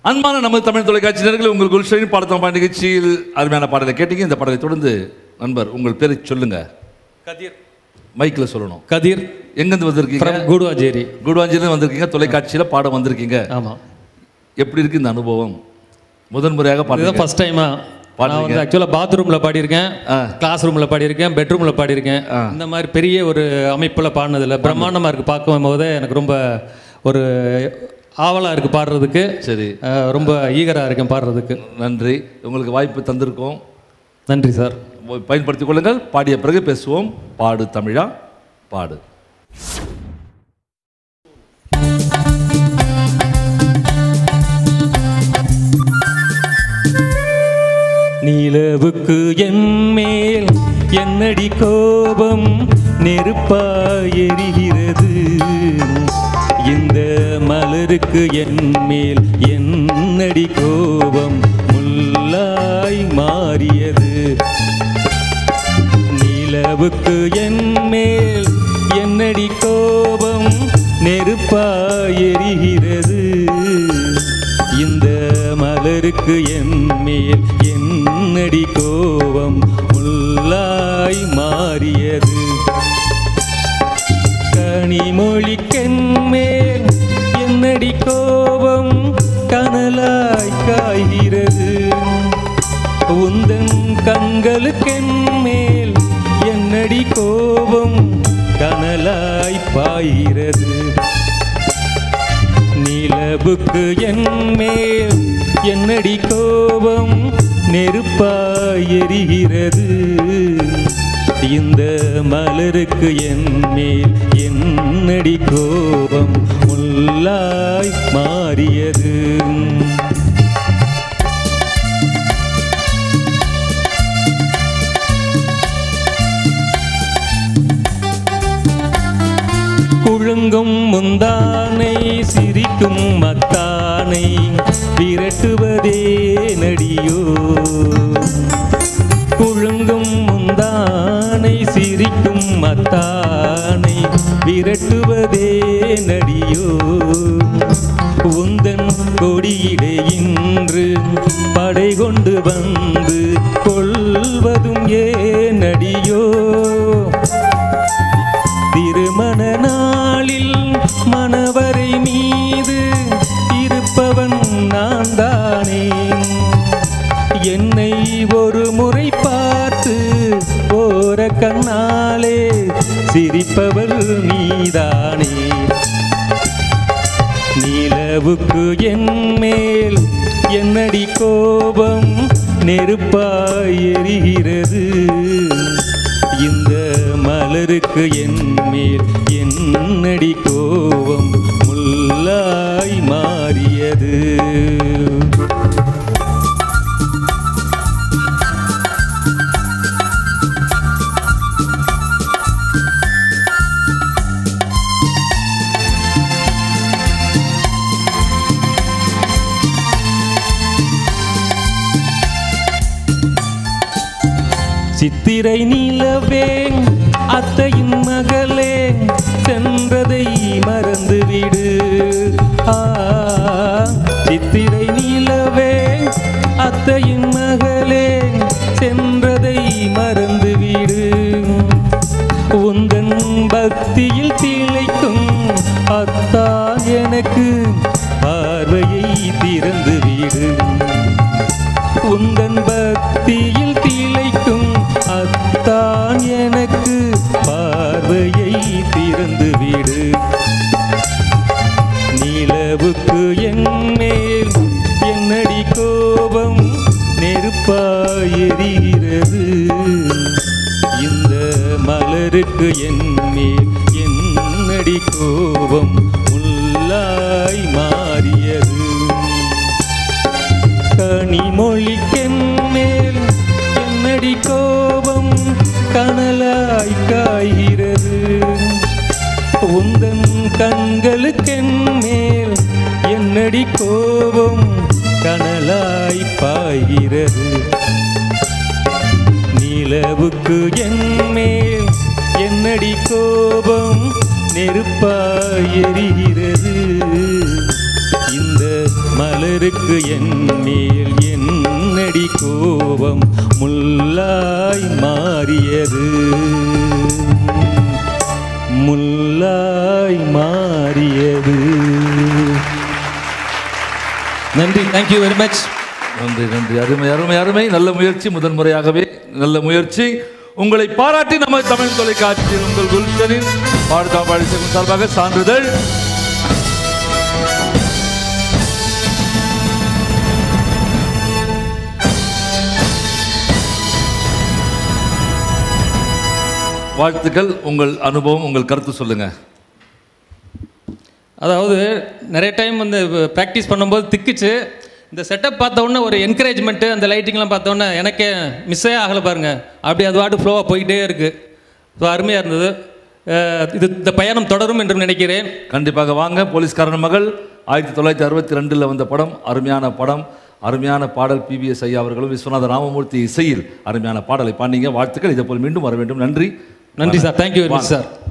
அன்பான நமது தமிழ் தொலைக்காட்சி நேயர்களே உங்கள் குல்ஷனின் பாடத்தம் பாட நிகழ்ச்சியில் அருமையான பாடலை கேட்டீங்க இந்த பாடலை தொடர்ந்து நண்பர் உங்கள் பேரை சொல்லுங்க கதிர் மைக்கில் சொல்லணும் கதிர் எங்கேருந்து வந்திருக்கீங்க ஃப்ரம் கூடுவாஞ்சேரி குடுவாஞ்சிலிருந்து வந்திருக்கீங்க தொலைக்காட்சியில் பாட வந்திருக்கீங்க ஆமாம் எப்படி இருக்கு இந்த அனுபவம் முதன் முறையாக இதுதான் பாடுறீங்க ஃபர்ஸ்ட் டைமா நான் வந்து ஆக்சுவலாக பாத்ரூமில் பாடியிருக்கேன் கிளாஸ் ரூமில் பாடியிருக்கேன் பெட்ரூமில் பாடியிருக்கேன் இந்த மாதிரி பெரிய ஒரு அமைப்பில் பாடினதில்ல பிரம்மாண்டமாக இருக்குது பார்க்கும் போதே எனக்கு ரொம்ப ஒரு ஆவலாக இருக்குது பாடுறதுக்கு சரி அஹ், ரொம்ப ஈகராக இருக்கேன் பாடுறதுக்கு நன்றி உங்களுக்கு வாய்ப்பு தந்திருக்கோம் நன்றி சார் பயன்படுத்திக் கொள்ளுங்கள் பாடிய பிறகு பேசுவோம் பாடு தமிழா பாடு நிலவுக்கு என் மேல் என்னடி கோபம் நெருப்பாய் எரிகிறது இந்த மலருக்கு என் மேல் என்னடி கோபம் முல்லாய் மாறியது நிலவுக்கு என் மேல் என்னடி கோபம் நெருப்பாய் எரிகிறது இந்த மலருக்கு என் மேல் என்னடி கோபம் முல்லாய் மாறியது கனிமொழிக்கென் மேல் என்னடி கோபம் கனலாய் காய்கிறது உந்தன் கண்களுக்கென் மேல் என்னடி கோபம் கனலாய் பாய்கிறது நிலவுக்கு என் மேல் என்னடி கோபம் நெருப்பாய் எரிகிறது இந்த மலருக்கு என் மேல் என்னடி கோபம் முல்லாய் மாறியது குழுங்கும் முந்தானை சிரிக்கும் மத்தானை விரட்டுவதே நடியோ குழுங்கும் முந்தானை சிரிக்கும் மத்தானை விரட்டுவதே நடியோ உந்தன் கொடியிலே இன்று படை கொண்டு வந்து கொள்வதும் ஏன் நடியோ திருமண நாளில் மணவரை மீது இருப்பவன் நான் தானே என்னை ஒரு முறை பார்த்து ஓர கண்ணாலே சிரிப்பவள் நீதானே நிலவுக்கு என் மேல் என்னடி கோபம் நெருப்பாய் எரிகிறது இந்த மலருக்கு என் மேல் என்னடி கோபம் முல்லாய் மாறியது சித்திரை நிலவே அத்தையின் மகளே சென்றதை மறந்துவிடு ஆ சித்திரை நிலவே அத்தையின் மகளே சென்றதை மறந்துவிடு உந்தன் பக்தியில் திளைக்கும் அத்தா எனக்கு பார்வையை திறந்து விடு உந்தன் பக்தியில் திளைக்கும் அத்தான் எனக்கு பார்வையை திறந்து விடு நிலவுக்கு என் மேல் என்னடி கோபம் நெருப்பாய் எரிகிறது இந்த மலருக்கு என் மேல் என்னடி கோபம் முல்லாய் மாறியது கனிமொழிக்கென் மேல் என்னடி கோபம் கனலாய் காய்கிறது உந்தன் கண்களுக்கென் மேல் என்னடி கோபம் கனலாய் பாய்கிறது நிலவுக்கு என் மேல் என்னடி கோபம் நெருப்பாய் எரிகிறது இந்த மலர் கர்த்தருக்கு என் மேல் என்னடி கோபம் முல்லாய் மாறியது முல்லாய் மாறியது நன்றி தேங்க்யூ வெரி மச் நன்றி நன்றி அருமை அருமை அருமை நல்ல முயற்சி முதன் முறையாகவே நல்ல முயற்சி உங்களை பாராட்டி நம்ம தமிழ் தொலைக்காட்சியில் உங்கள் குல்ஷனின் பாடுதா பாடி செல்வம் சார்பாக சான்றிதழ் வாழ்த்துக்கள் உங்கள் அனுபவம் உங்கள் கருத்து சொல்லுங்க அதாவது நிறைய டைம் வந்து ப்ராக்டிஸ் பண்ணும்போது திக்குச்சு இந்த செட்டப் பார்த்த உடனே ஒரு என்கரேஜ்மெண்ட்டு அந்த லைட்டிங்லாம் பார்த்த உடனே எனக்கே மிஸ்ஸே ஆகலை பாருங்க அப்படி அது வாட்டு ஃப்ளோவாக போயிட்டே இருக்குது ஸோ அருமையாக இருந்தது அஹ் இது இந்த பயணம் தொடரும் என்று நினைக்கிறேன் கண்டிப்பாக வாங்க போலீஸ்காரன் மகள் ஆயிரத்தி தொள்ளாயிரத்தி அறுபத்தி ரெண்டில் வந்த படம் அருமையான படம் அருமையான பாடல் பிபிஎஸ் ஐயா அவர்களும் விஸ்வநாத ராமமூர்த்தி இசையில் அருமையான பாடலை பாண்டிங்க வாழ்த்துக்கள் இதே போல் மீண்டும் வர வேண்டும் நன்றி நன்றி sir thank you very much sir